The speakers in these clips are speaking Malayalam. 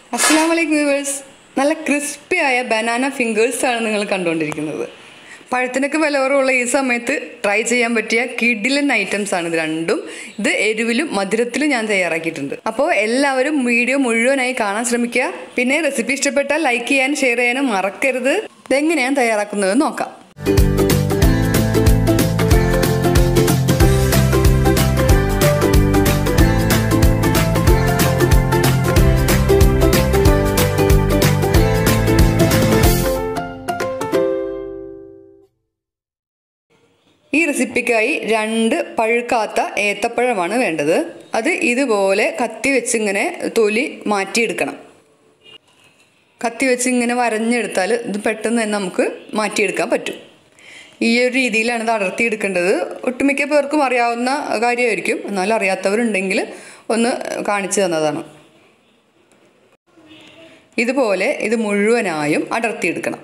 അസ്സാം വലൈക്കും വ്യൂവേഴ്സ് നല്ല ക്രിസ്പി ആയ ബനാന ഫിംഗേഴ്സ് ആണ് നിങ്ങൾ കണ്ടുകൊണ്ടിരിക്കുന്നത് പഴത്തിനൊക്കെ വില കുറവുള്ള ഈ സമയത്ത് ട്രൈ ചെയ്യാൻ പറ്റിയ കിഡിലൻ ഐറ്റംസ് ആണ് ഇത് രണ്ടും ഇത് എരിവിലും മധുരത്തിലും ഞാൻ തയ്യാറാക്കിയിട്ടുണ്ട് അപ്പോൾ എല്ലാവരും വീഡിയോ മുഴുവനായി കാണാൻ ശ്രമിക്കുക പിന്നെ റെസിപ്പി ഇഷ്ടപ്പെട്ടാൽ ലൈക്ക് ചെയ്യാനും ഷെയർ ചെയ്യാനും മറക്കരുത് ഇതെങ്ങനെയാണ് തയ്യാറാക്കുന്നത് നോക്കാം ഈ റെസിപ്പിക്കായി രണ്ട് പഴുക്കാത്ത ഏത്തപ്പഴമാണ് വേണ്ടത് അത് ഇതുപോലെ കത്തി വെച്ച് ഇങ്ങനെ തൊലി മാറ്റിയെടുക്കണം കത്തി വെച്ച് ഇങ്ങനെ വരഞ്ഞെടുത്താൽ ഇത് പെട്ടെന്ന് തന്നെ നമുക്ക് മാറ്റിയെടുക്കാൻ പറ്റും ഈ ഒരു രീതിയിലാണ് ഇത് അടർത്തിയെടുക്കേണ്ടത് ഒട്ടുമിക്ക പേർക്കും അറിയാവുന്ന കാര്യമായിരിക്കും എന്നാൽ അറിയാത്തവരുണ്ടെങ്കിൽ ഒന്ന് കാണിച്ചു തന്നതാണ് ഇതുപോലെ ഇത് മുഴുവനായും അടർത്തിയെടുക്കണം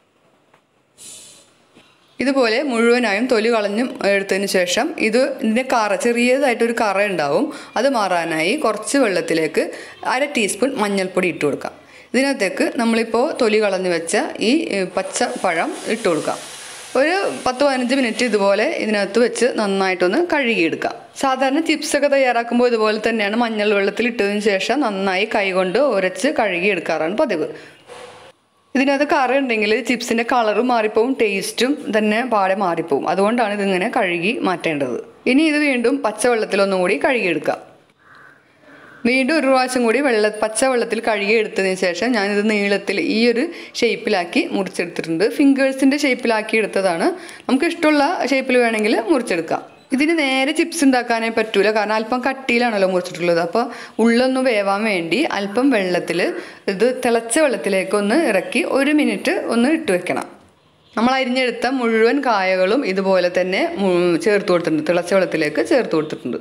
ഇതുപോലെ മുഴുവനായും തൊലി കളഞ്ഞും എടുത്തതിന് ശേഷം ഇത് ഇതിൻ്റെ കറ ചെറിയതായിട്ടൊരു കറ ഉണ്ടാവും അത് മാറാനായി കുറച്ച് വെള്ളത്തിലേക്ക് അര ടീസ്പൂൺ മഞ്ഞൾപ്പൊടി ഇട്ട് കൊടുക്കാം ഇതിനകത്തേക്ക് നമ്മളിപ്പോൾ തൊലി കളഞ്ഞു വെച്ച ഈ പച്ച പഴം ഇട്ട് കൊടുക്കാം ഒരു പത്ത് പതിനഞ്ച് മിനിറ്റ് ഇതുപോലെ ഇതിനകത്ത് വെച്ച് നന്നായിട്ടൊന്ന് കഴുകിയെടുക്കാം സാധാരണ ചിപ്സൊക്കെ തയ്യാറാക്കുമ്പോൾ ഇതുപോലെ തന്നെയാണ് മഞ്ഞൾ വെള്ളത്തിൽ ഇട്ടതിന് ശേഷം നന്നായി കൈകൊണ്ട് ഉരച്ച് കഴുകിയെടുക്കാറാണ് പതിവ് ഇതിനകത്ത് കറ ഉണ്ടെങ്കിൽ ചിപ്സിൻ്റെ കളറും മാറിപ്പോവും ടേസ്റ്റും തന്നെ പാടെ മാറിപ്പോവും അതുകൊണ്ടാണ് ഇതിങ്ങനെ കഴുകി മാറ്റേണ്ടത് ഇനി ഇത് വീണ്ടും പച്ചവെള്ളത്തിലൊന്നും കൂടി കഴുകിയെടുക്കാം വീണ്ടും ഒരു പ്രാവശ്യം കൂടി വെള്ള പച്ചവെള്ളത്തിൽ കഴുകി എടുത്തതിന് ശേഷം ഞാനിത് നീളത്തിൽ ഈ ഒരു ഷേപ്പിലാക്കി മുറിച്ചെടുത്തിട്ടുണ്ട് ഫിംഗേഴ്സിൻ്റെ ഷേപ്പിലാക്കി എടുത്തതാണ് നമുക്ക് ഇഷ്ടമുള്ള ഷേപ്പിൽ വേണമെങ്കിൽ മുറിച്ചെടുക്കാം ഇതിന് നേരെ ചിപ്സ് ഉണ്ടാക്കാനേ പറ്റൂല കാരണം അല്പം കട്ടിയിലാണല്ലോ മുറിച്ചിട്ടുള്ളത് അപ്പോൾ ഉള്ളൊന്ന് വേവാൻ വേണ്ടി അല്പം വെള്ളത്തിൽ ഇത് തിളച്ച വെള്ളത്തിലേക്ക് ഒന്ന് ഇറക്കി ഒരു മിനിറ്റ് ഒന്ന് ഇട്ട് വെക്കണം നമ്മൾ അരിഞ്ഞെടുത്ത മുഴുവൻ കായകളും ഇതുപോലെ തന്നെ ചേർത്ത് കൊടുത്തിട്ടുണ്ട് തിളച്ച വെള്ളത്തിലേക്ക് ചേർത്ത് കൊടുത്തിട്ടുണ്ട്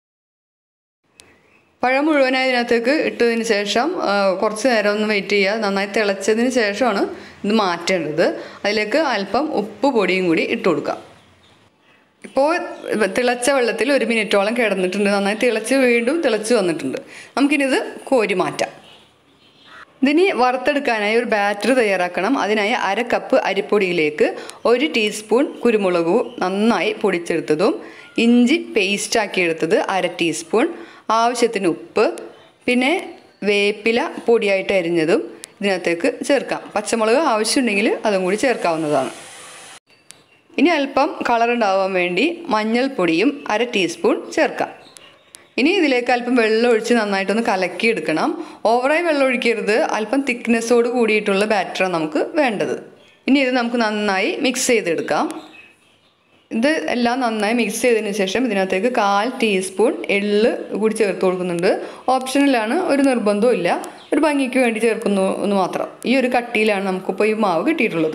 പഴം മുഴുവനായി ഇതിനകത്തേക്ക് ഇട്ടതിന് ശേഷം കുറച്ച് നേരം ഒന്ന് വെയിറ്റ് ചെയ്യുക നന്നായി തിളച്ചതിന് ശേഷമാണ് ഇത് മാറ്റേണ്ടത് അതിലേക്ക് അല്പം ഉപ്പ് പൊടിയും കൂടി ഇട്ട് കൊടുക്കാം ഇപ്പോൾ തിളച്ച വെള്ളത്തിൽ ഒരു മിനിറ്റോളം കിടന്നിട്ടുണ്ട് നന്നായി തിളച്ച് വീണ്ടും തിളച്ച് വന്നിട്ടുണ്ട് നമുക്കിനി ഇത് കോരി മാറ്റാം ഇതിനി വറുത്തെടുക്കാനായി ഒരു ബാറ്റർ തയ്യാറാക്കണം അതിനായി അര കപ്പ് അരിപ്പൊടിയിലേക്ക് ഒരു ടീസ്പൂൺ കുരുമുളക് നന്നായി പൊടിച്ചെടുത്തതും ഇഞ്ചി പേസ്റ്റാക്കി എടുത്തത് അര ടീസ്പൂൺ ആവശ്യത്തിന് ഉപ്പ് പിന്നെ വേപ്പില പൊടിയായിട്ട് അരിഞ്ഞതും ഇതിനകത്തേക്ക് ചേർക്കാം പച്ചമുളക് ആവശ്യമുണ്ടെങ്കിൽ അതും കൂടി ചേർക്കാവുന്നതാണ് ഇനി അല്പം കളർ ഉണ്ടാവാൻ വേണ്ടി മഞ്ഞൾപ്പൊടിയും അര ടീസ്പൂൺ ചേർക്കാം ഇനി ഇതിലേക്ക് അല്പം വെള്ളം ഒഴിച്ച് നന്നായിട്ടൊന്ന് കലക്കിയെടുക്കണം ഓവറായി വെള്ളം ഒഴിക്കരുത് അല്പം തിക്നെസ്സോട് കൂടിയിട്ടുള്ള ബാറ്ററാണ് നമുക്ക് വേണ്ടത് ഇനി ഇത് നമുക്ക് നന്നായി മിക്സ് ചെയ്തെടുക്കാം ഇത് എല്ലാം നന്നായി മിക്സ് ചെയ്തതിന് ശേഷം ഇതിനകത്തേക്ക് കാൽ ടീസ്പൂൺ എള്ള് കൂടി ചേർത്ത് കൊടുക്കുന്നുണ്ട് ഓപ്ഷനിലാണ് ഒരു നിർബന്ധവും ഇല്ല ഒരു ഭംഗിക്ക് വേണ്ടി ചേർക്കുന്നു എന്ന് മാത്രം ഈ ഒരു കട്ടിയിലാണ് നമുക്കിപ്പോൾ ഈ മാവ് കിട്ടിയിട്ടുള്ളത്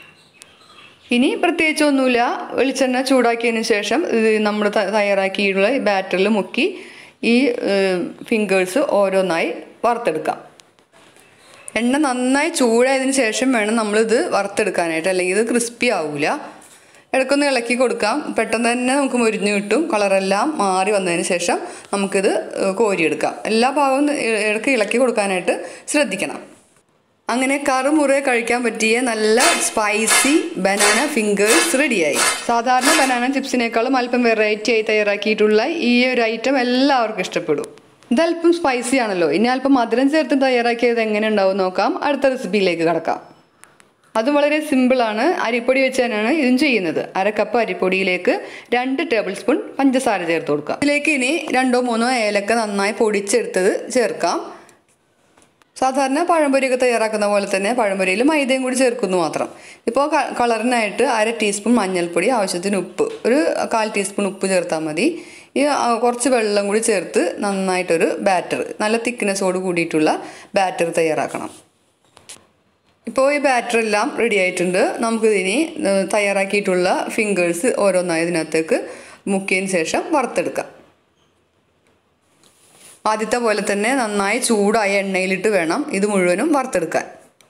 ഇനി പ്രത്യേകിച്ച് ഒന്നുമില്ല വെളിച്ചെണ്ണ ചൂടാക്കിയതിന് ശേഷം നമ്മൾ തയ്യാറാക്കിയിട്ടുള്ള ഈ ബാറ്ററിൽ മുക്കി ഈ ഫിംഗേഴ്സ് ഓരോന്നായി വറുത്തെടുക്കാം എണ്ണ നന്നായി ചൂടായതിന് ശേഷം വേണം നമ്മളിത് വറുത്തെടുക്കാനായിട്ട് അല്ലെങ്കിൽ ഇത് ക്രിസ്പി ആവില്ല ഇടയ്ക്കൊന്ന് ഇളക്കി കൊടുക്കാം പെട്ടെന്ന് തന്നെ നമുക്ക് മുരിഞ്ഞ് കിട്ടും കളറെല്ലാം മാറി വന്നതിന് ശേഷം നമുക്കിത് കോരിയെടുക്കാം എല്ലാ ഭാഗവും ഇടയ്ക്ക് ഇളക്കി കൊടുക്കാനായിട്ട് ശ്രദ്ധിക്കണം അങ്ങനെ കറുമുറ കഴിക്കാൻ പറ്റിയ നല്ല സ്പൈസി ബനാന ഫിംഗേഴ്സ് റെഡിയായി സാധാരണ ബനാന ചിപ്സിനേക്കാളും അല്പം വെറൈറ്റി ആയി തയ്യാറാക്കിയിട്ടുള്ള ഈ ഒരു ഐറ്റം എല്ലാവർക്കും ഇഷ്ടപ്പെടും ഇതല്പം സ്പൈസി ആണല്ലോ ഇനി അല്പം മധുരം ചേർത്ത് തയ്യാറാക്കിയത് എങ്ങനെ ഉണ്ടാവും നോക്കാം അടുത്ത റെസിപ്പിയിലേക്ക് കടക്കാം അത് വളരെ സിമ്പിളാണ് അരിപ്പൊടി വെച്ച് തന്നെയാണ് ഇതും ചെയ്യുന്നത് അര കപ്പ് അരിപ്പൊടിയിലേക്ക് രണ്ട് ടേബിൾ സ്പൂൺ പഞ്ചസാര ചേർത്ത് കൊടുക്കാം ഇതിലേക്ക് ഇനി രണ്ടോ മൂന്നോ ഏലക്ക നന്നായി പൊടിച്ചെടുത്തത് ചേർക്കാം സാധാരണ പഴംപൊരിയൊക്കെ തയ്യാറാക്കുന്ന പോലെ തന്നെ പഴംപൊരിയിൽ മൈദയും കൂടി ചേർക്കുന്നു മാത്രം ഇപ്പോൾ കളറിനായിട്ട് അര ടീസ്പൂൺ മഞ്ഞൾപ്പൊടി ആവശ്യത്തിന് ഉപ്പ് ഒരു കാൽ ടീസ്പൂൺ ഉപ്പ് ചേർത്താൽ മതി ഈ കുറച്ച് വെള്ളം കൂടി ചേർത്ത് നന്നായിട്ടൊരു ബാറ്റർ നല്ല തിക്നെസ്സോട് കൂടിയിട്ടുള്ള ബാറ്റർ തയ്യാറാക്കണം ഇപ്പോൾ ഈ ബാറ്റർ എല്ലാം റെഡി ആയിട്ടുണ്ട് നമുക്കിതിനി തയ്യാറാക്കിയിട്ടുള്ള ഫിംഗേഴ്സ് ഓരോന്നായി ഇതിനകത്തേക്ക് മുക്കിയതിന് ശേഷം വറുത്തെടുക്കാം ആദ്യത്തെ പോലെ തന്നെ നന്നായി ചൂടായ എണ്ണയിലിട്ട് വേണം ഇത് മുഴുവനും വറുത്തെടുക്കാൻ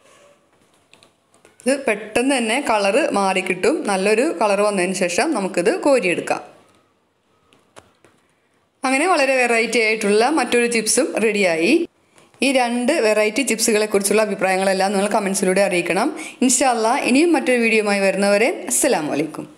ഇത് പെട്ടെന്ന് തന്നെ കളറ് മാറിക്കിട്ടും നല്ലൊരു കളർ വന്നതിന് ശേഷം നമുക്കിത് കോരിയെടുക്കാം അങ്ങനെ വളരെ വെറൈറ്റി ആയിട്ടുള്ള മറ്റൊരു ചിപ്സും റെഡിയായി ഈ രണ്ട് വെറൈറ്റി ചിപ്സുകളെ കുറിച്ചുള്ള അഭിപ്രായങ്ങളെല്ലാം നിങ്ങൾ കമൻസിലൂടെ അറിയിക്കണം ഇൻഷാല്ല ഇനിയും മറ്റൊരു വീഡിയോയുമായി വരുന്നവരെ അസ്സലാമു അലൈക്കും